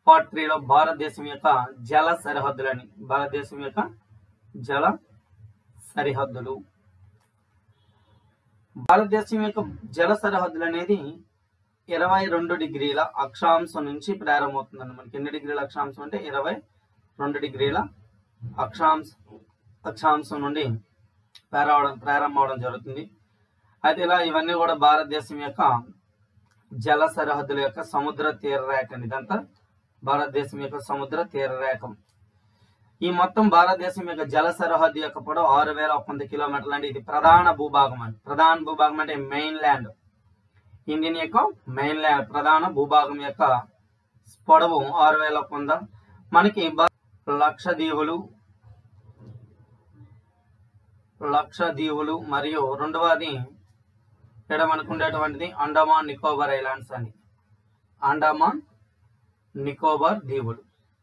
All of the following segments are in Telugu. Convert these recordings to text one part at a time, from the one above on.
పార్ట్ త్రీలో భారతదేశం యొక్క జల సరిహద్దులని భారతదేశం యొక్క జల సరిహద్దులు భారతదేశం యొక్క జల సరిహద్దులు అనేది ఇరవై రెండు డిగ్రీల అక్షాంశం నుంచి ప్రారంభమవుతుంది మనకి ఎన్ని డిగ్రీల అక్షాంశం అంటే ఇరవై రెండు డిగ్రీల అక్షాంశ అక్షాంశం నుండి ప్రారంభం ప్రారంభం అవడం జరుగుతుంది అయితే ఇలా ఇవన్నీ కూడా భారతదేశం యొక్క జల సరిహద్దుల యొక్క సముద్ర తీర రేఖ అండి ఇదంతా భారతదేశం యొక్క సముద్ర తీర రేఖం ఈ మొత్తం భారతదేశం యొక్క జల సరిహద్దు యొక్క పొడవు ఆరు వేల వంద కిలోమీటర్లు అంటే ఇది ప్రధాన భూభాగం అండి ప్రధాన భూభాగం అంటే మెయిన్ ల్యాండ్ ఇండియన్ యొక్క మెయిన్ ల్యాండ్ ప్రధాన భూభాగం యొక్క పొడవు ఆరు వేల వంద మనకి బ- లక్షద్వీపులు లక్షద్వీపులు మరియు రెండవది ఇక్కడ మనకు ఉండేటువంటిది అండమాన్ నికోబార్ ఐలాండ్స్ అని అండమాన్ నికోబార్ దీవులు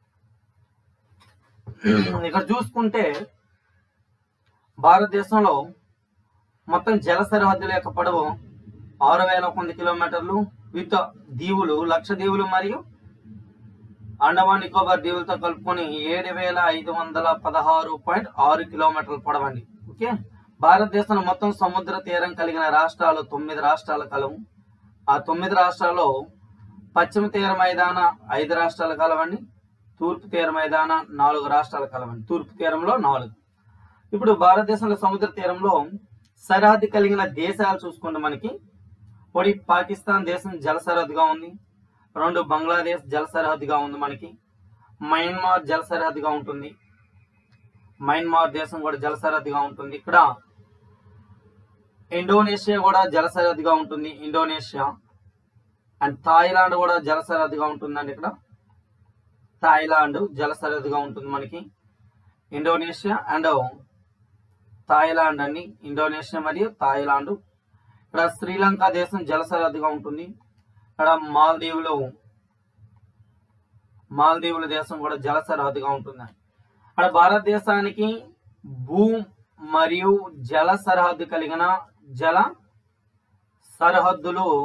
ఇక్కడ చూసుకుంటే భారతదేశంలో మొత్తం జల సరిహద్దుల యొక్క పొడవు ఆరు వేల వంద కిలోమీటర్లు విత్ దీవులు లక్ష దీవులు మరియు అండమాన్ నికోబార్ దీవులతో కలుపుకొని ఏడు వేల ఐదు వందల పదహారు పాయింట్ ఆరు కిలోమీటర్ల పొడవండి ఓకే భారతదేశంలో మొత్తం సముద్ర తీరం కలిగిన రాష్ట్రాలు తొమ్మిది రాష్ట్రాల కలవు ఆ తొమ్మిది రాష్ట్రాల్లో పశ్చిమ తీర మైదాన ఐదు రాష్ట్రాలు కలవండి తూర్పు తీర మైదాన నాలుగు రాష్ట్రాలు కలవండి తూర్పు తీరంలో నాలుగు ఇప్పుడు భారతదేశంలో సముద్ర తీరంలో సరిహద్దు కలిగిన దేశాలు చూసుకుంటే మనకి ఒకటి పాకిస్తాన్ దేశం జల సరిహద్దుగా ఉంది రెండు బంగ్లాదేశ్ జల సరిహద్దుగా ఉంది మనకి మయన్మార్ జల సరిహద్దుగా ఉంటుంది మయన్మార్ దేశం కూడా జల సరిహద్దుగా ఉంటుంది ఇక్కడ ఇండోనేషియా కూడా జల సరిహద్దుగా ఉంటుంది ఇండోనేషియా అండ్ థాయిలాండ్ కూడా జల సరిహద్దుగా ఉంటుందండి ఇక్కడ థాయిలాండ్ జల సరిహద్దుగా ఉంటుంది మనకి ఇండోనేషియా అండ్ థాయిలాండ్ అండి ఇండోనేషియా మరియు థాయిలాండ్ ఇక్కడ శ్రీలంక దేశం జల సరిహద్దుగా ఉంటుంది ఇక్కడ మాల్దీవులు మాల్దీవుల దేశం కూడా జల సరిహద్దుగా ఉంటుంది అక్కడ భారతదేశానికి భూ మరియు జల సరిహద్దు కలిగిన జల సరిహద్దులు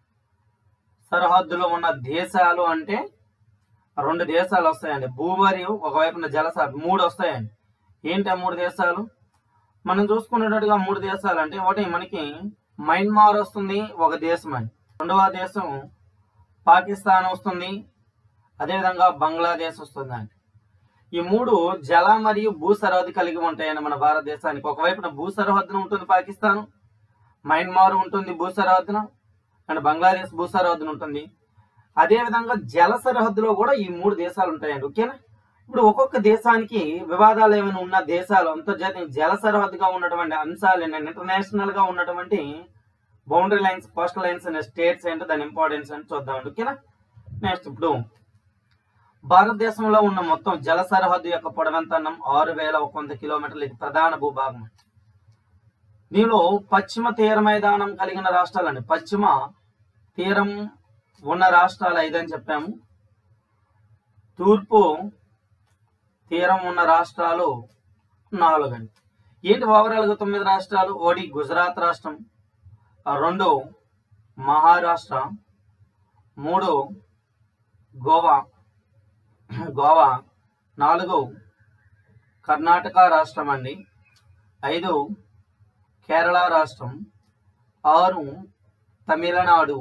సరిహద్దులో ఉన్న దేశాలు అంటే రెండు దేశాలు వస్తాయండి భూ మరియు ఒకవైపున జల సరిహద్దు మూడు వస్తాయండి ఏంటి ఆ మూడు దేశాలు మనం చూసుకునేటట్టుగా మూడు దేశాలు అంటే ఒకటి మనకి మయన్మార్ వస్తుంది ఒక దేశం అండి రెండవ దేశం పాకిస్తాన్ వస్తుంది అదేవిధంగా బంగ్లాదేశ్ వస్తుంది అండి ఈ మూడు జల మరియు భూ సరిహద్దు కలిగి ఉంటాయండి మన భారతదేశానికి ఒకవైపున భూ సరిహద్దున ఉంటుంది పాకిస్తాన్ మయన్మార్ ఉంటుంది భూ సరిహద్దున అండ్ బంగ్లాదేశ్ భూ సరిహద్దున ఉంటుంది అదే విధంగా జల సరిహద్దులో కూడా ఈ మూడు దేశాలు ఉంటాయండి ఓకేనా ఇప్పుడు ఒక్కొక్క దేశానికి వివాదాలు ఏమైనా ఉన్న దేశాలు అంతర్జాతీయ జల సరిహద్దుగా ఉన్నటువంటి అంశాలు ఏంటంటే ఇంటర్నేషనల్ గా ఉన్నటువంటి బౌండరీ లైన్స్ కోస్టల్ లైన్స్ అనే స్టేట్స్ ఏంటో దాని ఇంపార్టెన్స్ అని చూద్దాం ఓకేనా నెక్స్ట్ ఇప్పుడు భారతదేశంలో ఉన్న మొత్తం జల సరిహద్దు యొక్క పొడవెంతనం ఆరు వేల ఒక వంద కిలోమీటర్లు ఇది ప్రధాన భూభాగం దీనిలో పశ్చిమ తీర మైదానం కలిగిన రాష్ట్రాలండి పశ్చిమ తీరం ఉన్న రాష్ట్రాలు ఐదని చెప్పాము తూర్పు తీరం ఉన్న రాష్ట్రాలు నాలుగండి ఏంటి ఓవరాల్ గా తొమ్మిది రాష్ట్రాలు ఒకటి గుజరాత్ రాష్ట్రం ఆ రెండు మహారాష్ట్ర మూడు గోవా గోవా నాలుగు కర్ణాటక రాష్ట్రం అండి ఐదు కేరళ రాష్ట్రం ఆరు తమిళనాడు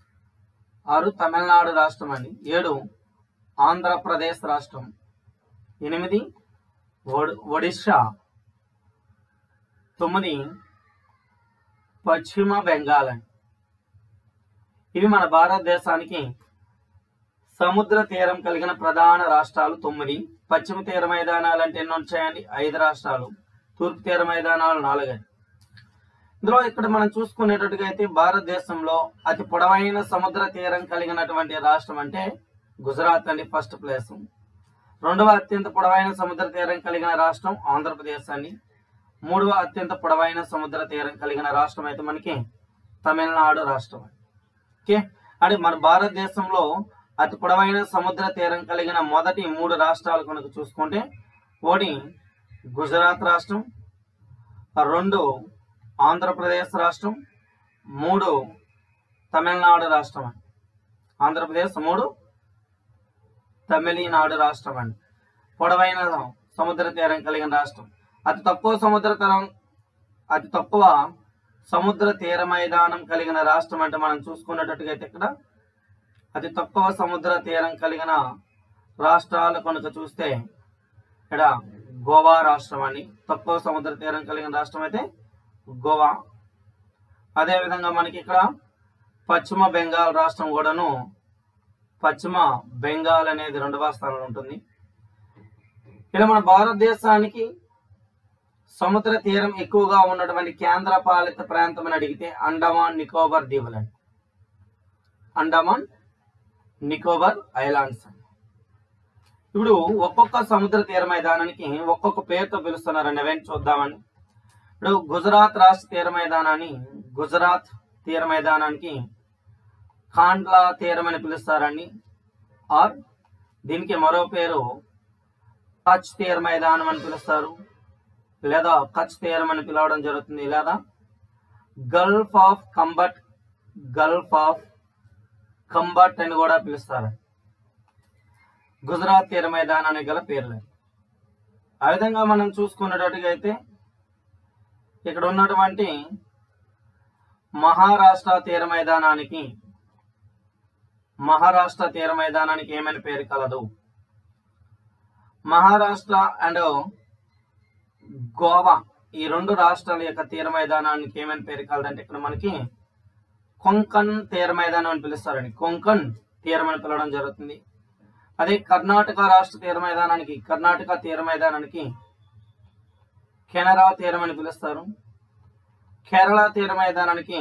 ఆరు తమిళనాడు రాష్ట్రం అండి ఏడు ఆంధ్రప్రదేశ్ రాష్ట్రం ఎనిమిది ఒడి- ఒడిశా తొమ్మిది పశ్చిమ బెంగాల్ అండి ఇవి మన భారతదేశానికి సముద్ర తీరం కలిగిన ప్రధాన రాష్ట్రాలు తొమ్మిది పశ్చిమ తీర మైదానాలు అంటే ఎన్ని వచ్చాయండి ఐదు రాష్ట్రాలు తూర్పు తీర మైదానాలు నాలుగండి ఇందులో ఇక్కడ మనం చూసుకునేటట్టుగా అయితే భారతదేశంలో అతి పొడవైన సముద్ర తీరం కలిగినటువంటి రాష్ట్రం అంటే గుజరాత్ అండి ఫస్ట్ ప్లేస్ రెండవ అత్యంత పొడవైన సముద్ర తీరం కలిగిన రాష్ట్రం ఆంధ్రప్రదేశ్ అండి మూడవ అత్యంత పొడవైన సముద్ర తీరం కలిగిన రాష్ట్రం అయితే మనకి తమిళనాడు రాష్ట్రం ఓకే అంటే మన భారతదేశంలో అతి పొడవైన సముద్ర తీరం కలిగిన మొదటి మూడు రాష్ట్రాలు కనుక చూసుకుంటే ఒకటి గుజరాత్ రాష్ట్రం రెండు ఆంధ్రప్రదేశ్ రాష్ట్రం మూడు తమిళనాడు రాష్ట్రం ఆంధ్రప్రదేశ్ మూడు తమిళనాడు రాష్ట్రం అండి పొడవైన సముద్ర తీరం కలిగిన రాష్ట్రం అతి తక్కువ సముద్ర తీరం అతి తక్కువ సముద్ర తీర మైదానం కలిగిన రాష్ట్రం అంటే మనం చూసుకున్నట్టుగా అయితే ఇక్కడ అతి తక్కువ సముద్ర తీరం కలిగిన రాష్ట్రాలు కనుక చూస్తే ఇక్కడ గోవా రాష్ట్రం అని తక్కువ సముద్ర తీరం కలిగిన రాష్ట్రం అయితే గోవా అదే విధంగా మనకి ఇక్కడ పశ్చిమ బెంగాల్ రాష్ట్రం కూడాను పశ్చిమ బెంగాల్ అనేది రెండవ స్థానంలో ఉంటుంది ఇలా మన భారతదేశానికి సముద్ర తీరం ఎక్కువగా ఉన్నటువంటి కేంద్ర పాలిత ప్రాంతం అని అడిగితే అండమాన్ నికోబార్ దీవులండి అండమాన్ నికోబార్ ఐలాండ్స్ అండి ఇప్పుడు ఒక్కొక్క సముద్ర తీర మైదానానికి ఒక్కొక్క పేరుతో పిలుస్తున్నారండి అవన్నీ చూద్దామండి ఇప్పుడు గుజరాత్ రాష్ట్ర తీర మైదానాన్ని గుజరాత్ తీర మైదానానికి కాండ్లా తీరం అని పిలుస్తారండి ఆర్ దీనికి మరో పేరు కచ్ తీర మైదానం అని పిలుస్తారు లేదా కచ్ తీరం అని పిలవడం జరుగుతుంది లేదా Gulf of Khambhat Gulf of Khambhat అని కూడా పిలుస్తారు గుజరాత్ తీర మైదానానికి గల పేర్లు ఆ విధంగా మనం చూసుకున్నట్టుగా అయితే ఇక్కడ ఉన్నటువంటి మహారాష్ట్ర తీర మైదానానికి మహారాష్ట్ర తీర మైదానానికి ఏమని పేరు కలదు మహారాష్ట్ర అండ్ గోవా ఈ రెండు రాష్ట్రాల యొక్క తీర మైదానానికి ఏమని పేరు కలదంటే ఇక్కడ మనకి కొంకణ్ తీర మైదానం అని పిలుస్తారండి కొంకణ్ తీరం అని పిలవడం జరుగుతుంది అదే కర్ణాటక రాష్ట్ర తీర మైదానానికి కర్ణాటక తీర మైదానానికి కెనరా తీరం అని పిలుస్తారు కేరళ తీర మైదానానికి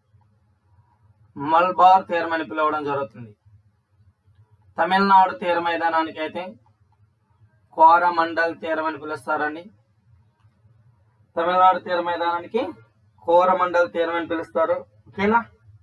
మల్బార్ తీరం అని పిలవడం జరుగుతుంది తమిళనాడు తీర మైదానానికి అయితే కోరమండల్ తీరం అని పిలుస్తారండి తమిళనాడు తీర మైదానానికి కోరమండల్ తీరం అని పిలుస్తారు ఓకేనా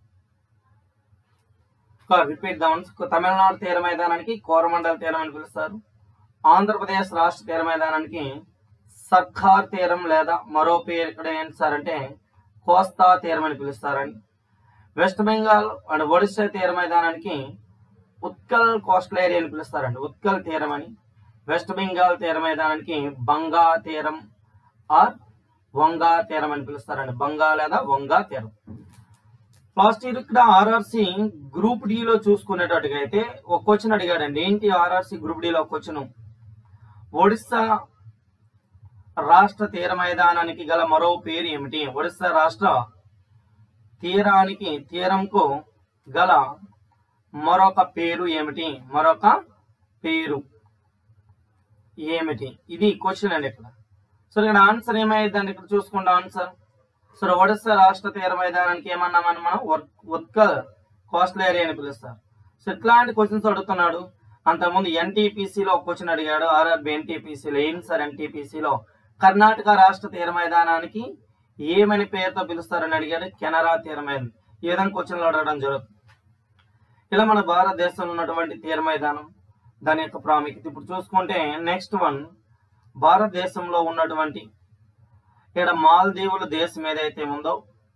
రిపీట్ ద వన్స్ తమిళనాడు తీర మైదానానికి కోరమండల్ తీరం అని పిలుస్తారు ఆంధ్రప్రదేశ్ రాష్ట్ర తీర మైదానానికి సర్కార్ తీరం లేదా మరో పేరు ఇక్కడ ఏంటి సార్ అంటే కోస్తా తీరం అని పిలుస్తారండి వెస్ట్ బెంగాల్ అండ్ ఒడిశా తీర మైదానానికి ఉత్కల్ కోస్టల్ ఏరియా అని పిలుస్తారండి ఉత్కల్ తీరం అని వెస్ట్ బెంగాల్ తీర మైదానానికి బంగా తీరం ఆర్ వంగా తీరం అని పిలుస్తారండి బంగా లేదా వంగా తీరం లాస్ట్ ఇయర్ ఇక్కడ ఆర్ఆర్సి గ్రూప్ డి లో చూసుకునేటట్టుగా అయితే ఒక క్వశ్చన్ అడిగాడండి ఏంటి ఆర్ఆర్సి గ్రూప్ డి లో క్వశ్చన్ ఒడిస్సా రాష్ట్ర తీర మైదానానికి గల మరో పేరు ఏమిటి ఒడిస్సా రాష్ట్ర తీరానికి తీరంకు గల మరొక పేరు ఏమిటి మరొక పేరు ఏమిటి ఇది క్వశ్చన్ అండి ఇక్కడ సో ఇక్కడ ఆన్సర్ ఏమైందండి ఇక్కడ చూసుకుంటే ఆన్సర్ సో ఒడిస్సా రాష్ట్ర తీర మైదానానికి ఏమన్నామని మనం ఉత్- ఉత్కల్ కోస్టల్ ఏరియా అని పిలుస్తారు సో ఇట్లాంటి క్వశ్చన్స్ అడుగుతున్నాడు అంతకుముందు ఎన్టీపీసీలో ఒక క్వశ్చన్ అడిగాడు ఆర్ఆర్బి ఎన్టీపీసీలో ఏం సార్ ఎన్టీపీసీలో కర్ణాటక రాష్ట్ర తీర మైదానానికి ఏమని పేరుతో పిలుస్తారని అడిగాడు కెనరా తీర మైదానం ఈ విధంగా క్వశ్చన్లు అడగడం జరుగుతుంది ఇలా మన భారతదేశంలో ఉన్నటువంటి తీర మైదానం దాని యొక్క ప్రాముఖ్యత ఇప్పుడు చూసుకుంటే నెక్స్ట్ వన్ భారతదేశంలో ఉన్నటువంటి ఇక్కడ మాల్దీవులు దేశం ఏదైతే ఉందో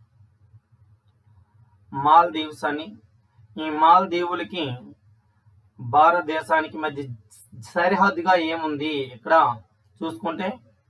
మాల్దీవ్స్ అని ఈ మాల్దీవులకి భారతదేశానికి మధ్య సరిహద్దుగా ఏముంది ఇక్కడ చూసుకుంటే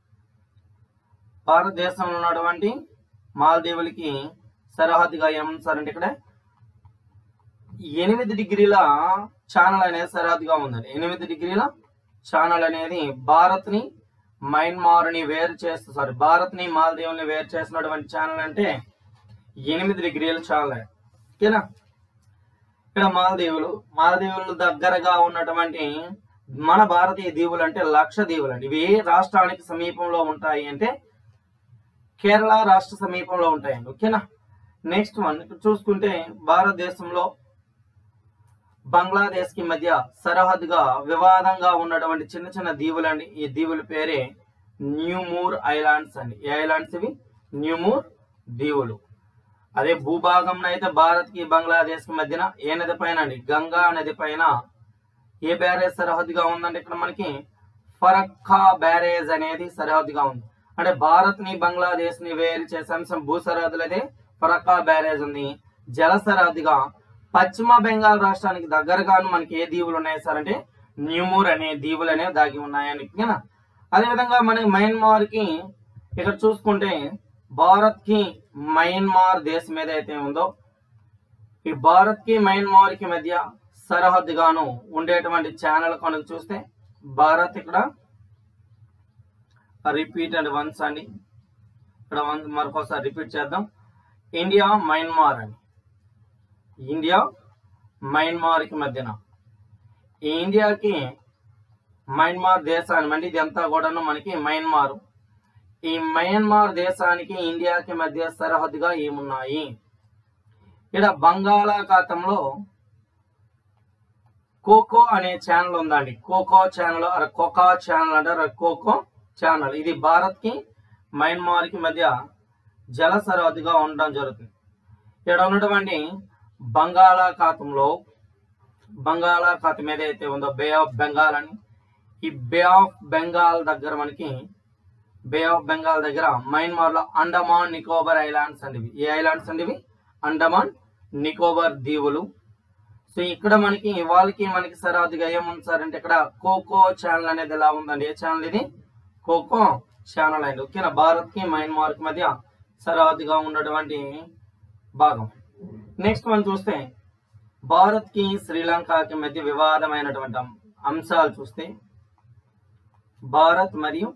భారతదేశంలో ఉన్నటువంటి మాల్దీవులకి సరిహద్దుగా ఏముంది సార్ అంటే ఇక్కడ ఎనిమిది డిగ్రీల ఛానల్ అనేది సరిహద్దుగా ఉందండి ఎనిమిది డిగ్రీల ఛానల్ అనేది భారత్ ని మయన్మార్ ని వేరు చేస్తూ సారీ భారత్ ని మాల్దీవుల్ని వేరు చేసినటువంటి ఛానల్ అంటే ఎనిమిది డిగ్రీల ఛానల్ ఓకేనా ఇక్కడ మాల్దీవులు మాల్దీవులు దగ్గరగా ఉన్నటువంటి మన భారతీయ దీవులు అంటే లక్ష దీవులు అండి ఇవి ఏ రాష్ట్రానికి సమీపంలో ఉంటాయి అంటే కేరళ రాష్ట్ర సమీపంలో ఉంటాయండి ఓకేనా నెక్స్ట్ వన్ ఇక్కడ చూసుకుంటే భారతదేశంలో బంగ్లాదేశ్ కి మధ్య సరిహద్దుగా వివాదంగా ఉన్నటువంటి చిన్న చిన్న దీవులండి ఈ దీవుల పేరే న్యూమూర్ ఐలాండ్స్ అండి ఏ ఐలాండ్స్ ఇవి న్యూమూర్ దీవులు అదే భూభాగంలో అయితే భారత్ కి బంగ్లాదేశ్ కి మధ్యన ఏ నది పైన అండి గంగా నది పైన ఏ బ్యారేజ్ సరిహద్దుగా ఉందండి ఇక్కడ మనకి ఫరక్కా బ్యారేజ్ అనేది సరిహద్దుగా ఉంది అంటే భారత్ ని బంగ్లాదేశ్ ని వేరు చేసే అంశం భూ సరిహద్దులు అయితే ఫరక్కా బ్యారేజ్ ఉంది జల సరిహద్దుగా పశ్చిమ బెంగాల్ రాష్ట్రానికి దగ్గరగాను మనకి ఏ దీవులు ఉన్నాయి సార్ అంటే న్యూమూర్ అనే దీవులు అనేవి దాగి ఉన్నాయని ఓకేనా అదేవిధంగా మనకి మయన్మార్ కి ఇక్కడ చూసుకుంటే భారత్ కి మయన్మార్ దేశం ఏదైతే ఉందో ఈ భారత్ కి మయన్మార్ కి మధ్య సరిహద్దుగాను ఉండేటువంటి ఛానల్ కనుక చూస్తే భారత్ ఇక్కడ రిపీట్ అండ్ వన్స్ అండి ఇక్కడ వన్ మరొకసారి రిపీట్ చేద్దాం ఇండియా మయన్మార్ అని ఇండియా మయన్మార్ కి మధ్యన ఈ ఇండియాకి మయన్మార్ దేశాన్ని అంటే ఇది అంతా కూడాను మనకి మయన్మార్ ఈ మయన్మార్ దేశానికి ఇండియాకి మధ్య సరిహద్దుగా ఏమున్నాయి ఇక్కడ బంగాళాఖాతంలో కోకో అనే ఛానల్ ఉందండి కోకో ఛానల్ అరే కోకా ఛానల్ అంటారు అరే కోకో ఛానల్ ఇది భారత్ కి మయన్మార్ కి మధ్య జల సరిహద్దుగా ఉండడం జరుగుతుంది ఇక్కడ ఉన్నటువంటి బంగాళాఖాతంలో బంగాళాఖాతం ఏదైతే ఉందో బే ఆఫ్ బెంగాల్ అని ఈ బే ఆఫ్ బెంగాల్ దగ్గర మనకి బే ఆఫ్ బెంగాల్ దగ్గర మయన్మార్ లో అండమాన్ నికోబార్ ఐలాండ్స్ అండి ఇవి. ఏ ఐలాండ్స్ అండి ఇవి అండమాన్ నికోబార్ దీవులు సో ఇక్కడ మనకి వాళ్ళకి మనకి సరిహద్దుగా ఏముంది సార్ అంటే ఇక్కడ కోకో ఛానల్ అనేది ఎలా ఉందండి ఏ ఛానల్ ఇది కోకో ఛానల్ అండి ఓకేనా భారత్ కి మయన్మార్ కి మధ్య సరిహద్దుగా ఉన్నటువంటి భాగం నెక్స్ట్ మనం చూస్తే భారత్ కి శ్రీలంకకి మధ్య వివాదమైనటువంటి అం- అంశాలు చూస్తే భారత్ మరియు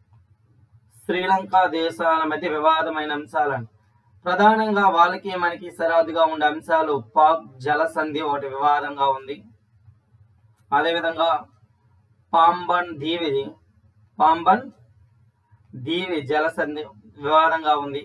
శ్రీలంక దేశాల మధ్య వివాదమైన అంశాలని ప్రధానంగా వాళ్ళకి మనకి సరిహద్దుగా ఉండే అంశాలు పాక్ జల సంధి ఒకటి వివాదంగా ఉంది అదేవిధంగా పాంబన్ దీవి పాంబన్ దీవి జల సంధి వివాదంగా ఉంది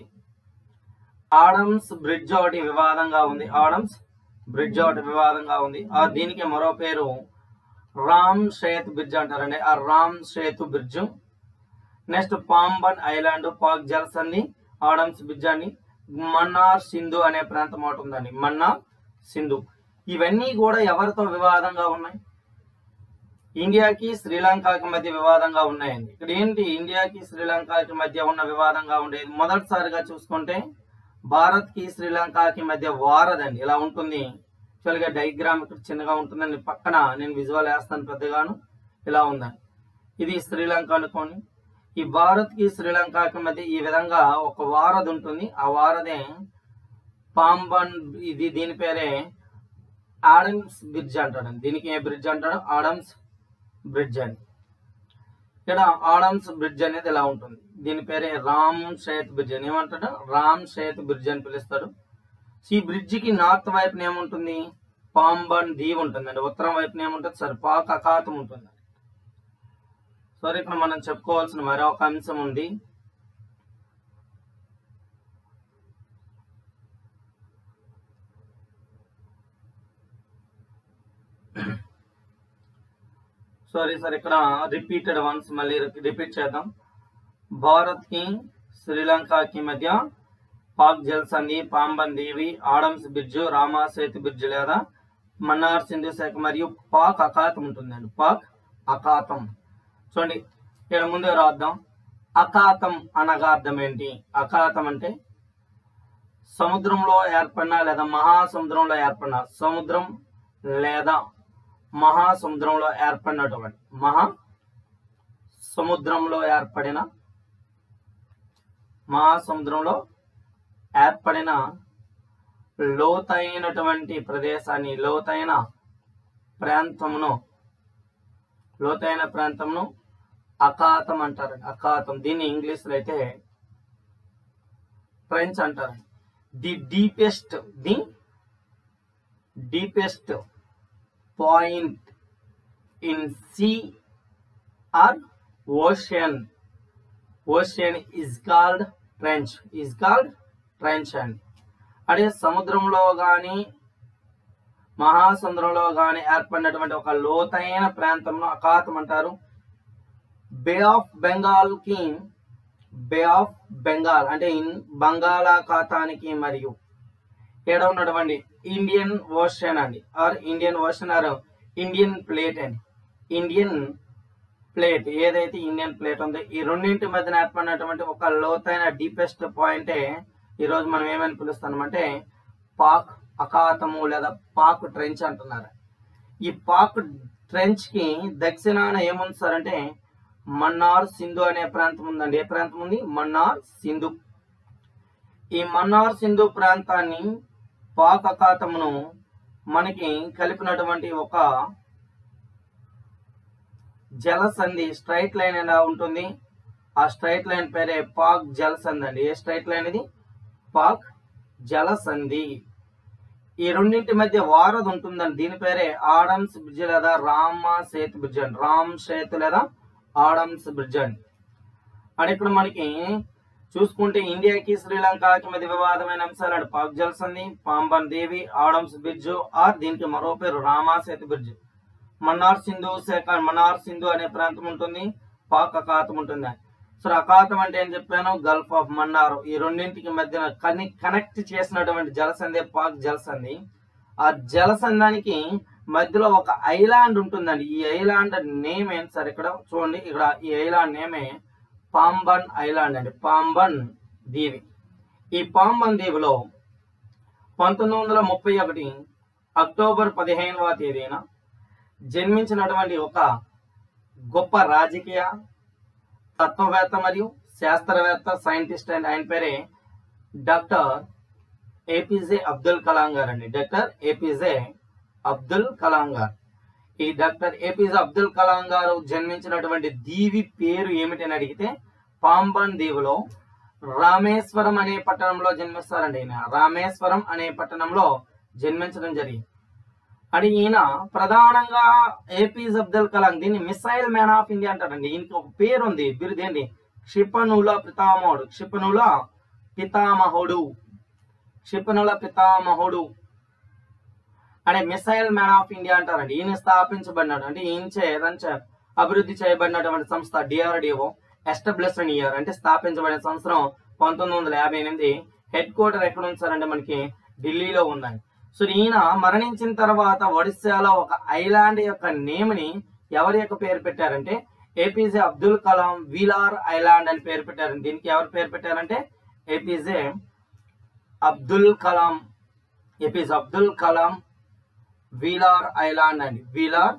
ఆడమ్స్ బ్రిడ్జ్ ఒకటి వివాదంగా ఉంది ఆడమ్స్ బ్రిడ్జ్ ఒకటి వివాదంగా ఉంది ఆ దీనికి మరో పేరు రామ్ సేతు బ్రిడ్జ్ అంటారండి ఆ Ram Setu bridge next Pamban island Palk జలసంధి ఆడమ్స్ బ్రిడ్జ్ అని మన్నార్ సింధు అనే ప్రాంతం ఒకటి ఉందండి మన్నార్ సింధు ఇవన్నీ కూడా ఎవరితో వివాదంగా ఉన్నాయి ఇండియాకి శ్రీలంకకి మధ్య వివాదంగా ఉన్నాయండి ఇక్కడ ఏంటి ఇండియాకి శ్రీలంకకి మధ్య ఉన్న వివాదంగా ఉండేది మొదటిసారిగా చూసుకుంటే భారత్ కి శ్రీలంకకి మధ్య వారదండి ఇలా ఉంటుంది యాక్చువల్గా డైగ్రామ్ ఇక్కడ చిన్నగా ఉంటుందండి పక్కన నేను విజువల్ వేస్తాను పెద్దగాను ఇలా ఉందండి ఇది శ్రీలంక అనుకోండి ఈ భారత్ కి శ్రీలంకకి మధ్య ఈ విధంగా ఒక వారధి ఉంటుంది ఆ వారధే పాంబన్ ఇది దీని పేరే ఆడమ్స్ బ్రిడ్జ్ అంటాడు దీనికి ఏ బ్రిడ్జ్ అంటాడు ఆడమ్స్ బ్రిడ్జ్ అని ఇక్కడ ఆడమ్స్ బ్రిడ్జ్ అనేది ఇలా ఉంటుంది దీని పేరే రామ్ షేత్ బ్రిడ్జ్ అని ఏమంటాడు రామ్ షేత్ బ్రిడ్జ్ అని పిలుస్తాడు ఈ బ్రిడ్జ్ కి నార్త్ వైపున ఏముంటుంది పాంబన్ దీవ్ ఉంటుందండి ఉత్తరం వైపున ఏముంటుంది సార్ పాక్ అఖాతం ఉంటుంది సరే ఇక్కడ మనం చెప్పుకోవాల్సిన మరొక అంశం ఉంది సారీ సార్ ఇక్కడ రిపీటెడ్ వన్స్ మళ్ళీ రిపీట్ చేద్దాం భారత్ కి శ్రీలంకకి మధ్య పాక్ జల్ సంధి పాంబన్ దేవి Adam's Bridge Rama Setu bridge లేదా మన్నార్ సింధు శాఖ మరియు పాక్ అఖాతం ఉంటుందండి పాక్ అఖాతం చూడండి ఇక్కడ ముందే రాద్దాం అఖాతం అనగా అర్థం ఏంటి అఖాతం అంటే సముద్రంలో ఏర్పడిన లేదా మహాసముద్రంలో ఏర్పడిన సముద్రం లేదా మహాసముద్రంలో ఏర్పడినటువంటి మహా సముద్రంలో ఏర్పడిన మహాసముద్రంలో ఏర్పడిన లోతైనటువంటి ప్రదేశాన్ని లోతైన ప్రాంతమును లోతైన ప్రాంతంను అఖాతం అంటారు అఖాతం దీన్ని ఇంగ్లీష్ లో అయితే ఫ్రెంచ్ అంటారు the deepest the deepest point in sea or ocean ocean is called trench is called trench అండి అదే సముద్రంలో కానీ మహాసముద్రంలో కానీ ఏర్పడినటువంటి ఒక లోతైన ప్రాంతంలో అఖాతం అంటారు బే ఆఫ్ బెంగాల్ కి బే ఆఫ్ బెంగాల్ అంటే ఇన్ బంగాళాఖాతానికి మరియు ఏడ ఉన్నటువంటి ఇండియన్ ఓషన్ అండి or Indian Ocean or Indian plate అండి ఇండియన్ ప్లేట్ ఏదైతే ఇండియన్ ప్లేట్ ఉందో ఈ రెండింటి మధ్యన ఏర్పడినటువంటి ఒక లోతైన డీపెస్ట్ పాయింటే ఈరోజు మనం ఏమని పిలుస్తామంటే పాక్ అఖాతము లేదా పాక్ ట్రెంచ్ అంటున్నారు ఈ పాక్ ట్రెంచ్ కి దక్షిణాన ఏముంది సార్ అంటే మన్నార్ సింధు అనే ప్రాంతం ఉందండి ఏ ప్రాంతం ఉంది మన్నార్ సింధు ఈ మన్నార్ సింధు ప్రాంతాన్ని పాక్ అఖాతమును మనకి కలిపినటువంటి ఒక జలసంధి స్ట్రైట్ లైన్ ఎలా ఉంటుంది ఆ స్ట్రైట్ లైన్ పేరే పాక్ జలసంధి అండి ఏ స్ట్రైట్ లైన్ ఇది పాక్ జలసంధి ఈ రెండింటి మధ్య వారధి ఉంటుందండి దీని పేరే ఆడమ్స్ బ్రిడ్జ్ లేదా రామ సేతు బ్రిడ్జ్ అండి రామ్ సేతు లేదా ఆడమ్స్ బ్రిడ్జ్ అండి అండ్ ఇక్కడ మనకి చూసుకుంటే ఇండియాకి శ్రీలంకకి మధ్య వివాదమైన అంశాలు అంటే పాక్ జలసంధి పాంబన్ దేవి ఆడమ్స్ బ్రిడ్జ్ ఆర్ దీనికి మరో పేరు రామా సేతు బ్రిడ్జ్ మన్నార్ సింధు శాఖ మన్నార్ సింధు అనే ప్రాంతం ఉంటుంది పాక్ అఖాతం ఉంటుంది సో అఖాతం అంటే ఏం చెప్పాను గల్ఫ్ ఆఫ్ మన్నార్ ఈ రెండింటికి మధ్యన కని కనెక్ట్ చేసినటువంటి జలసంధి పాక్ జలసంధి ఆ జలసంధానికి మధ్యలో ఒక ఐలాండ్ ఉంటుందండి ఈ ఐలాండ్ నేమ్ ఏంటి సార్ ఇక్కడ చూడండి ఇక్కడ ఈ ఐలాండ్ నేమే పాంబన్ ఐలాండ్ అండి పాంబన్ దీవి ఈ పాంబన్ దీవిలో పంతొమ్మిది వందల ముప్పై ఒకటి అక్టోబర్ పదిహేనవ తేదీన జన్మించినటువంటి ఒక గొప్ప రాజకీయ తత్వవేత్త మరియు శాస్త్రవేత్త సైంటిస్ట్ అండ్ ఆయన పేరే డాక్టర్ ఏపీజే అబ్దుల్ కలాం గారు అండి డాక్టర్ ఏపీజే అబ్దుల్ కలాం గారు ఈ డాక్టర్ ఏపీజే అబ్దుల్ కలాం గారు జన్మించినటువంటి దీవి పేరు ఏమిటి అని అడిగితే పాంబన్ దీవిలో రామేశ్వరం అనే పట్టణంలో జన్మిస్తారండి ఈయన రామేశ్వరం అనే పట్టణంలో జన్మించడం జరిగింది అని ఈయన ప్రధానంగా ఏపీజ్ అబ్దుల్ కలాం దీన్ని మిసైల్ మ్యాన్ ఆఫ్ ఇండియా అంటారండి ఈయనకి ఒక పేరు ఉంది బిరుదు ఏంటి క్షిపణుల పితామహుడు క్షిపణుల పితామహుడు క్షిపణుల పితామహుడు అనే మిసైల్ మ్యాన్ ఆఫ్ ఇండియా అంటారండి ఈయన స్థాపించబడినాడు అంటే ఈయన చే రంచ అభివృద్ధి చేయబడినటువంటి సంస్థ డిఆర్డిఓ ఎస్టాబ్లిష్డ్ ఇయర్ అంటే స్థాపించబడిన సంవత్సరం పంతొమ్మిది వందల యాభై ఎనిమిది హెడ్ క్వార్టర్ ఎక్కడ ఉంది సార్ అంటే మనకి ఢిల్లీలో ఉందండి సో ఈయన మరణించిన తర్వాత ఒడిశాలో ఒక ఐలాండ్ యొక్క నేమ్ ని ఎవరి యొక్క పేరు పెట్టారంటే APJ Abdul Kalam Wheeler Island అని పేరు పెట్టారు దీనికి ఎవరు పేరు పెట్టారంటే APJ Abdul Kalam APJ Abdul Kalam Wheeler Island అండి వీలార్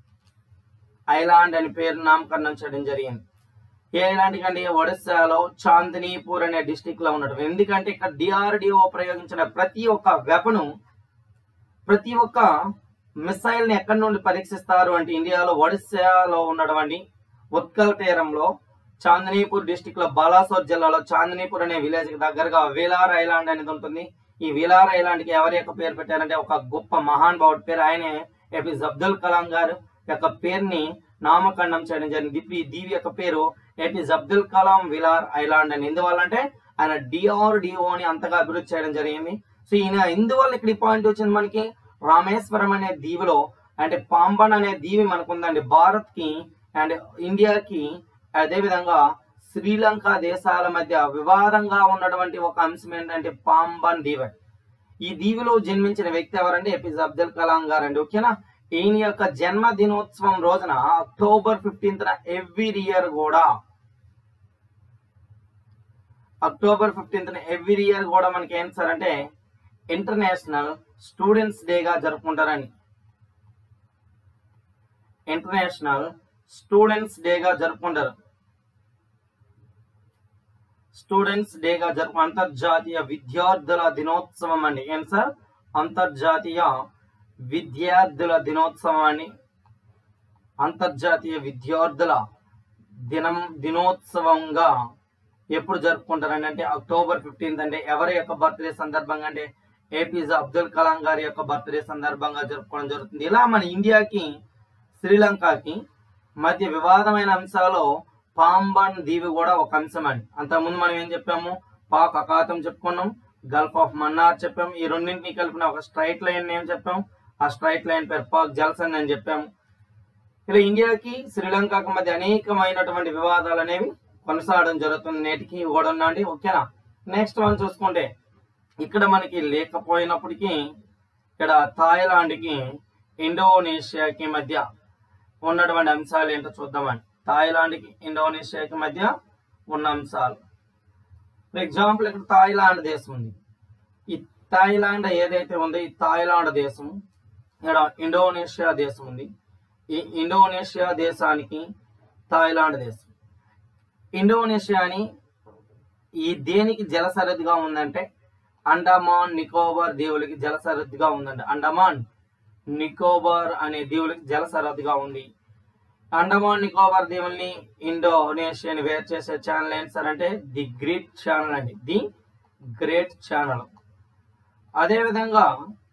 ఐలాండ్ అని పేరు నామకరణం చేయడం జరిగింది ఏ ఐలాండ్ కండి ఒడిశాలో చాందినీపూర్ అనే డిస్టిక్ లో ఉండడం ఎందుకంటే ఇక్కడ డిఆర్డిఓ ప్రయోగించిన ప్రతి ఒక్క వెపను ప్రతి ఒక్క మిసైల్ ని ఎక్కడి నుండి పరీక్షిస్తారు అంటే ఇండియాలో ఒడిశాలో ఉన్నటువంటి ఉత్కల్ తీరంలో చాందినీపూర్ డిస్టిక్ లో బాలాసోర్ జిల్లాలో చాందినీపూర్ అనే విలేజ్ కి దగ్గరగా వీలార్ ఐలాండ్ అనేది ఉంటుంది ఈ వీలార్ ఐలాండ్ కి ఎవరి యొక్క పేరు పెట్టారంటే ఒక గొప్ప మహాన్ భావుడి పేరు ఆయనే ఏపీజే అబ్దుల్ కలాం గారు యొక్క పేరుని నామకరణం చేయడం జరిగింది ఇప్పుడు ఈ దీవి యొక్క పేరు APJ Abdul Kalam Wheeler Island అని ఎందువల్ల అంటే ఆయన డిఆర్డిఓ అని అంతగా అభివృద్ధి చేయడం జరిగింది సో ఈయన ఎందువల్ల ఇక్కడ ఈ పాయింట్ వచ్చింది మనకి రామేశ్వరం అనే దీవిలో అంటే పాంబన్ అనే దీవి మనకు ఉందండి భారత్ కి అండ్ ఇండియాకి అదే విధంగా శ్రీలంక దేశాల మధ్య వివాదంగా ఉన్నటువంటి ఒక అంశం ఏంటంటే పాంబన్ దీవి ఈ దీవిలో జన్మించిన వ్యక్తి ఎవరంటే ఏపీజే అబ్దుల్ కలాం గారు అండి ఓకేనా ఈయన యొక్క జన్మ దినోత్సవం రోజున అక్టోబర్ ఫిఫ్టీన్త్ ఎవ్రీ ఇయర్ కూడా అక్టోబర్ ఫిఫ్టీన్త్ ఎవ్రీ ఇయర్ కూడా మనకి ఏం సార్ అంటే ఇంటర్నేషనల్ స్టూడెంట్స్ డేగా జరుపుకుంటారని ఇంటర్నేషనల్ స్టూడెంట్స్ డేగా జరుపుకుంటారు స్టూడెంట్స్ డేగా జరుపు అంతర్జాతీయ విద్యార్థుల దినోత్సవం అండి ఏం సార్ అంతర్జాతీయ విద్యార్థుల దినోత్సవం అని అంతర్జాతీయ విద్యార్థుల దినం దినోత్సవంగా ఎప్పుడు జరుపుకుంటారని అంటే అక్టోబర్ ఫిఫ్టీన్త్ అంటే ఎవరి యొక్క బర్త్డే సందర్భంగా అంటే ఏపీజే అబ్దుల్ కలాం గారి యొక్క బర్త్డే సందర్భంగా జరుపుకోవడం జరుగుతుంది ఇలా మన ఇండియాకి శ్రీలంకకి మధ్య వివాదమైన అంశాలు పాంబన్ దీవి కూడా ఒక అంశం అండి అంతకుముందు మనం ఏం చెప్పాము పాక్ అఖాతం చెప్పుకున్నాం గల్ఫ్ ఆఫ్ మన్నార్ చెప్పాము ఈ రెండింటిని కలిపిన ఒక స్ట్రైట్ లైన్ ఏం చెప్పాం ఆ స్ట్రైట్ లైన్ పేరు పాక్ జల్సన్ అని చెప్పాము ఇలా ఇండియాకి శ్రీలంకకి మధ్య అనేకమైనటువంటి వివాదాలు అనేవి కొనసాగడం జరుగుతుంది నేటికి కూడా ఉందండి ఓకేనా నెక్స్ట్ మనం చూసుకుంటే ఇక్కడ మనకి లేకపోయినప్పటికీ ఇక్కడ థాయిలాండ్కి ఇండోనేషియాకి మధ్య ఉన్నటువంటి అంశాలు ఏంటో చూద్దామండి థాయిలాండ్కి ఇండోనేషియాకి మధ్య ఉన్న అంశాలు ఫర్ ఎగ్జాంపుల్ ఇక్కడ థాయిలాండ్ దేశం ఉంది ఈ థాయిలాండ్ ఏదైతే ఉందో ఈ థాయిలాండ్ దేశం ఇక్కడ ఇండోనేషియా దేశం ఉంది ఈ ఇండోనేషియా దేశానికి థాయిలాండ్ దేశం ఇండోనేషియాని ఈ దేనికి జల సరిహద్దుగా ఉందంటే అండమాన్ నికోబార్ దీవులకి జల సరిహద్దుగా ఉందండి అండమాన్ నికోబార్ అనే దీవులకి జల సరిహద్దుగా ఉంది అండమాన్ నికోబార్ దీవుల్ని ఇండోనేషియాని వేరు చేసే ఛానల్ ఏంటి సార్ అంటే ది గ్రేట్ ఛానల్ అండి ది గ్రేట్ ఛానల్ అదేవిధంగా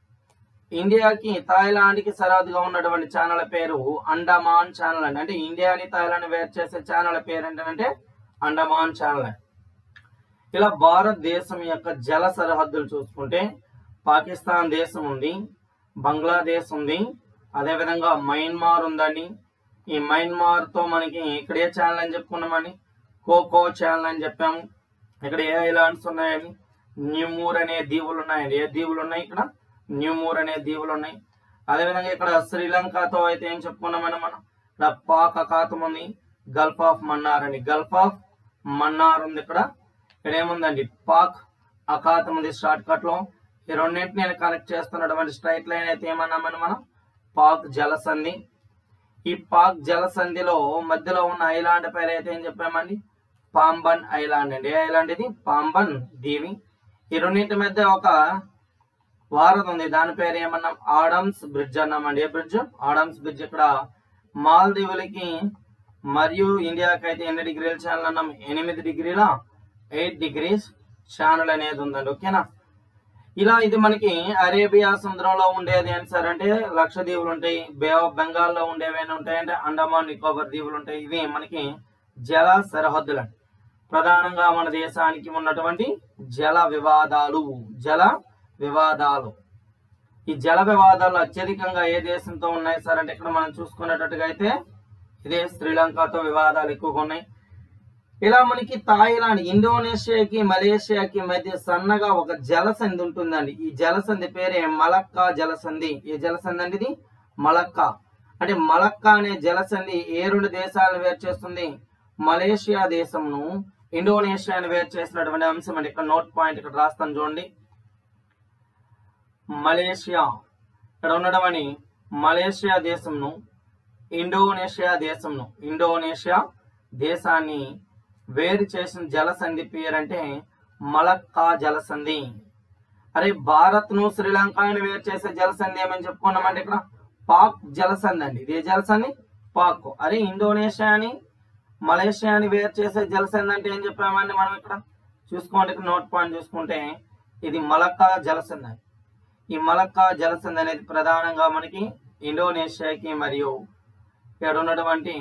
ఇండియాకి థాయిలాండ్కి సరిహద్దుగా ఉన్నటువంటి ఛానల్ పేరు అండమాన్ ఛానల్ అండి అంటే ఇండియాని థాయిలాండ్ వేరు చేసే ఛానల్ పేరు ఏంటంటే అండమాన్ ఛానల్ అండి ఇలా భారతదేశం యొక్క జల సరిహద్దులు చూసుకుంటే పాకిస్తాన్ దేశం ఉంది బంగ్లాదేశ్ ఉంది అదేవిధంగా మయన్మార్ ఉందండి ఈ మయన్మార్ తో మనకి ఇక్కడ ఏ ఛానల్ అని చెప్పుకున్నామని కోకో ఛానల్ అని చెప్పాము ఇక్కడ ఏ ఐలాండ్స్ ఉన్నాయని న్యూమూర్ అనే దీవులు ఉన్నాయండి ఏ దీవులు ఉన్నాయి ఇక్కడ న్యూమూర్ అనే దీవులు ఉన్నాయి అదేవిధంగా ఇక్కడ శ్రీలంకతో అయితే ఏం చెప్పుకున్నామని మనం ఇక్కడ పాక్ అఖాతం ఉంది గల్ఫ్ ఆఫ్ మన్నార్ అని గల్ఫ్ ఆఫ్ మన్నార్ ఉంది ఇక్కడ ఇక్కడ ఏముందండి పాక్ అఖాతం ఉంది షార్ట్ కట్ లో ఈ రెండింటిని నేను కనెక్ట్ చేస్తున్నటువంటి స్ట్రైట్ లైన్ అయితే ఏమన్నామని మనం పాక్ జలసంధి ఈ పాక్ జలసంధిలో మధ్యలో ఉన్న ఐలాండ్ పేరు అయితే ఏం చెప్పామండి పాంబన్ ఐలాండ్ అండి ఏ ఐలాండ్ ఇది పాంబన్ దీవి ఈ రెండింటి మధ్య ఒక వారధి ఉంది దాని పేరు ఏమన్నాం ఆడమ్స్ బ్రిడ్జ్ అన్నామండి ఏ బ్రిడ్జ్ ఆడమ్స్ బ్రిడ్జ్ ఇక్కడ మాల్దీవులకి మరియు ఇండియాకి అయితే ఎన్ని డిగ్రీల ఛానల్ అన్నాం ఎనిమిది డిగ్రీల ఎయిట్ డిగ్రీస్ ఛానల్ అనేది ఉందండి ఓకేనా ఇలా ఇది మనకి అరేబియా సముద్రంలో ఉండేది ఏంటి సార్ అంటే లక్షద్వీపులు ఉంటాయి బే ఆఫ్ బెంగాల్లో ఉండేవి ఏమైనా ఉంటాయంటే అండమాన్ నికోబార్ దీవులు ఉంటాయి ఇవి మనకి జల సరిహద్దులు అండి ప్రధానంగా మన దేశానికి ఉన్నటువంటి జల వివాదాలు జల వివాదాలు ఈ జల వివాదాలు అత్యధికంగా ఏ దేశంతో ఉన్నాయి సార్ అంటే ఇక్కడ మనం చూసుకునేటట్టుగా అయితే ఇదే శ్రీలంకతో వివాదాలు ఎక్కువగా ఉన్నాయి ఇలా మనకి థాయిలాండ్ ఇండోనేషియాకి మలేషియాకి మధ్య సన్నగా ఒక జలసంధి ఉంటుందండి ఈ జలసంధి పేరే మలక్కా జలసంధి ఏ జలసంధి అండి ఇది మలక్కా అంటే మలక్కా అనే జలసంధి ఏ రెండు దేశాలను వేరు చేస్తుంది మలేషియా దేశంను ఇండోనేషియాని వేరు చేసినటువంటి అంశం అండి ఇక్కడ నోట్ పాయింట్ ఇక్కడ రాస్తాను చూడండి మలేషియా ఇక్కడ ఉన్నటువంటి మలేషియా దేశంను ఇండోనేషియా దేశంను ఇండోనేషియా దేశాన్ని వేరు చేసిన జలసంధి పేరు అంటే మలక్కా జలసంధి అరే భారత్ ను శ్రీలంకని వేరు చేసే జలసంధి ఏమని చెప్పుకున్నామంటే ఇక్కడ పాక్ జలసంధి అండి ఇది ఏ జలసంధి పాక్ అరే ఇండోనేషియాని మలేషియాని వేరు చేసే జలసంధి అంటే ఏం చెప్పామండి మనం ఇక్కడ చూసుకోండి ఇక్కడ నోట్ పాయింట్ చూసుకుంటే ఇది మలక్కా జలసంధి అండి. ఈ మలక్కా జలసంధి అనేది ప్రధానంగా మనకి ఇండోనేషియాకి మరియు ఇక్కడ ఉన్నటువంటి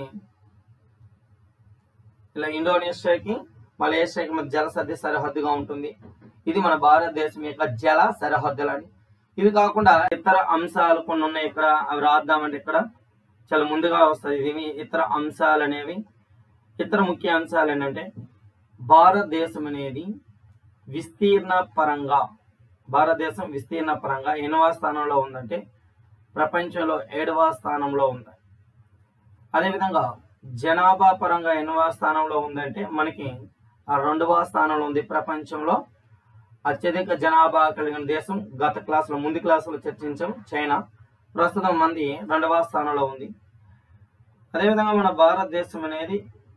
ఇలా ఇండోనేషియాకి మలేషియాకి మధ్య జలసంధి సరిహద్దుగా ఉంటుంది ఇది మన భారతదేశం యొక్క జల సరిహద్దులని ఇవి కాకుండా ఇతర అంశాలు కొన్ని ఉన్నాయి ఇక్కడ అవి రాద్దామంటే ఇక్కడ చాలా ముందుగా వస్తాయి ఇవి ఇతర అంశాలు అనేవి ఇతర ముఖ్య అంశాలు ఏంటంటే భారతదేశం అనేది విస్తీర్ణ పరంగా భారతదేశం విస్తీర్ణ పరంగా ఎన్నవ స్థానంలో ఉందంటే ప్రపంచంలో ఏడవ స్థానంలో ఉంది అదేవిధంగా జనాభా పరంగా ఎన్నవ స్థానంలో ఉందంటే మనకి ఆ రెండవ స్థానంలో ఉంది ప్రపంచంలో అత్యధిక జనాభా కలిగిన దేశం గత క్లాసులో ముందు క్లాసులో చర్చించాం చైనా ప్రస్తుతం మంది రెండవ స్థానంలో ఉంది అదేవిధంగా మన భారతదేశం అనేది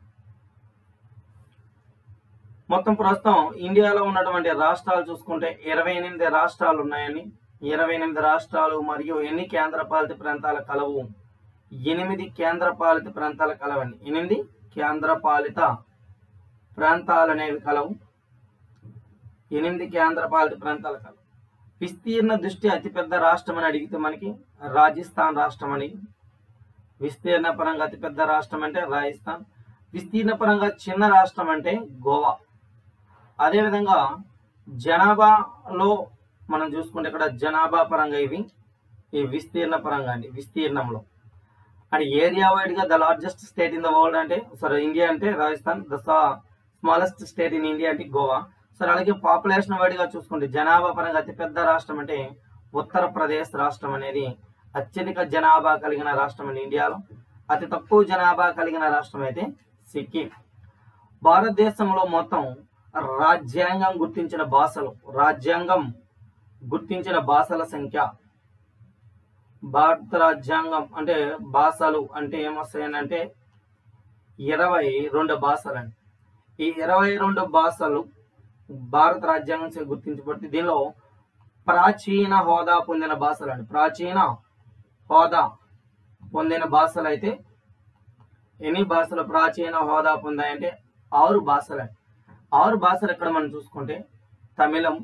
మొత్తం ప్రస్తుతం ఇండియాలో ఉన్నటువంటి రాష్ట్రాలు చూసుకుంటే ఇరవై ఎనిమిది రాష్ట్రాలు ఉన్నాయని ఇరవై ఎనిమిది రాష్ట్రాలు మరియు ఎన్ని కేంద్ర పాలిత ప్రాంతాల కలవు ఎనిమిది కేంద్ర పాలిత ప్రాంతాల కలవండి ఎనిమిది కేంద్ర పాలిత ప్రాంతాలు అనేవి కలవు ఎనిమిది కేంద్ర పాలిత ప్రాంతాల కలవు విస్తీర్ణ దృష్టి అతిపెద్ద రాష్ట్రం అని అడిగితే మనకి రాజస్థాన్ రాష్ట్రం అని విస్తీర్ణ పరంగా అతిపెద్ద రాష్ట్రం అంటే రాజస్థాన్ విస్తీర్ణ పరంగా చిన్న రాష్ట్రం అంటే గోవా అదేవిధంగా జనాభాలో మనం చూసుకుంటే ఇక్కడ జనాభా పరంగా ఇవి ఈ విస్తీర్ణ పరంగా అండి విస్తీర్ణంలో అండ్ ఏరియా వైడ్ గా the largest state in the world అంటే సారీ ఇండియా అంటే Rajasthan the smallest state in India అంటే గోవా సరే అలాగే పాపులేషన్ వైడ్ గా చూసుకుంటే జనాభా పరంగా అతిపెద్ద రాష్ట్రం అంటే ఉత్తరప్రదేశ్ రాష్ట్రం అనేది అత్యధిక జనాభా కలిగిన రాష్ట్రం అండి ఇండియాలో అతి తక్కువ జనాభా కలిగిన రాష్ట్రం అయితే సిక్కిం భారతదేశంలో మొత్తం రాజ్యాంగం గుర్తించిన భాషలు రాజ్యాంగం గుర్తించిన భాషల సంఖ్య భారత రాజ్యాంగం అంటే భాషలు అంటే ఏమొస్తాయని అంటే ఇరవై రెండు భాషలు అండి ఈ ఇరవై రెండు భాషలు భారత రాజ్యాంగం చే గుర్తించబడి దీనిలో ప్రాచీన హోదా పొందిన భాషలు అండి ప్రాచీన హోదా పొందిన భాషలు అయితే ఎన్ని భాషలు ప్రాచీన హోదా పొందాయంటే ఆరు భాషలు అండి ఆరు భాషలు ఇక్కడ మనం చూసుకుంటే తమిళం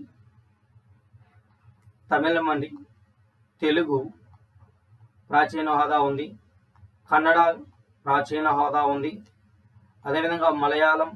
తమిళం అండి తెలుగు ప్రాచీన హోదా ఉంది కన్నడ ప్రాచీన హోదా ఉంది అదేవిధంగా మలయాళం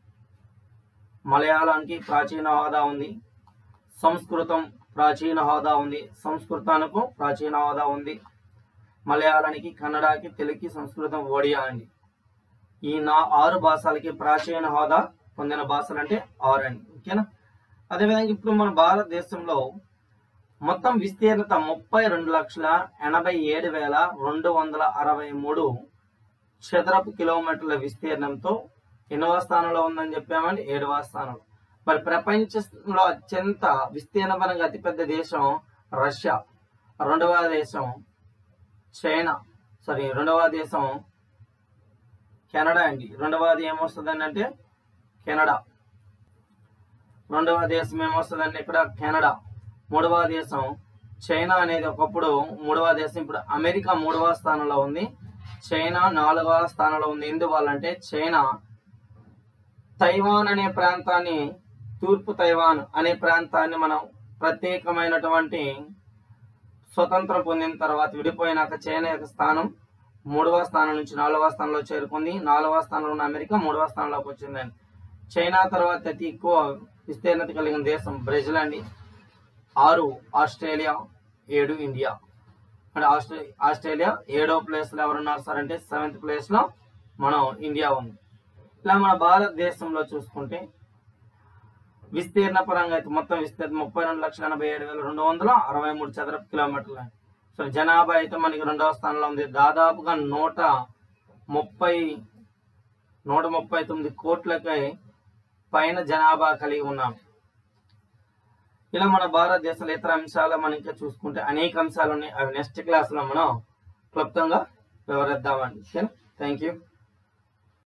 మలయాళానికి ప్రాచీన హోదా ఉంది సంస్కృతం ప్రాచీన హోదా ఉంది సంస్కృతానికి ప్రాచీన హోదా ఉంది మలయాళానికి కన్నడకి తెలుగుకి సంస్కృతం ఒడియా అండి ఈ నా ఆరు భాషలకి ప్రాచీన హోదా పొందిన భాషలు అంటే ఆరు అండి ఓకేనా అదేవిధంగా ఇప్పుడు మన భారతదేశంలో మొత్తం విస్తీర్ణత ముప్పై రెండు లక్షల ఎనభై ఏడు వేల రెండు వందల అరవై మూడు చదరపు కిలోమీటర్ల విస్తీర్ణంతో ఎన్నవ స్థానంలో ఉందని చెప్పామండి ఏడవ స్థానంలో మరి ప్రపంచంలో అత్యంత విస్తీర్ణపరంగా అతిపెద్ద దేశం రష్యా రెండవ దేశం చైనా సారీ రెండవ దేశం కెనడా అండి రెండవది ఏమొస్తుందండి అంటే కెనడా రెండవ దేశం ఏమొస్తుందండి ఇక్కడ కెనడా మూడవ దేశం చైనా అనేది ఒకప్పుడు మూడవ దేశం ఇప్పుడు అమెరికా మూడవ స్థానంలో ఉంది చైనా నాలుగవ స్థానంలో ఉంది ఎందువల్లంటే చైనా తైవాన్ అనే ప్రాంతాన్ని తూర్పు తైవాన్ అనే ప్రాంతాన్ని మనం ప్రత్యేకమైనటువంటి స్వతంత్రం పొందిన తర్వాత విడిపోయినాక చైనా యొక్క స్థానం మూడవ స్థానం నుంచి నాలుగవ స్థానంలో చేరుకుంది నాలుగవ స్థానంలో ఉన్న అమెరికా మూడవ స్థానంలోకి వచ్చిందండి చైనా తర్వాత అతి ఎక్కువ విస్తీర్ణత కలిగిన దేశం బ్రెజిల్ అండి ఆరు ఆస్ట్రేలియా ఏడు ఇండియా అంటే ఆస్ట్రే ఆస్ట్రేలియా ఏడో ప్లేస్ లో ఎవరున్నారు సార్ అంటే సెవెంత్ ప్లేస్ లో మనం ఇండియా ఉంది ఇలా మన భారతదేశంలో చూసుకుంటే విస్తీర్ణ పరంగా అయితే మొత్తం విస్తీర్ణ ముప్పై రెండు లక్షల ఎనభై ఏడు వేల రెండు వందల అరవై మూడు చదరపు కిలోమీటర్లు సో జనాభా అయితే మనకి రెండవ స్థానంలో ఉంది దాదాపుగా నూట ముప్పై నూట ముప్పై తొమ్మిది కోట్లకై పైన జనాభా కలిగి ఉన్నాం ఇలా మన భారతదేశంలో ఇతర అంశాలు మనం ఇంకా చూసుకుంటే అనేక అంశాలు ఉన్నాయి అవి నెక్స్ట్ క్లాస్ లో మనం క్లుప్తంగా వివరిద్దామండి ఓకేనా థ్యాంక్ యూ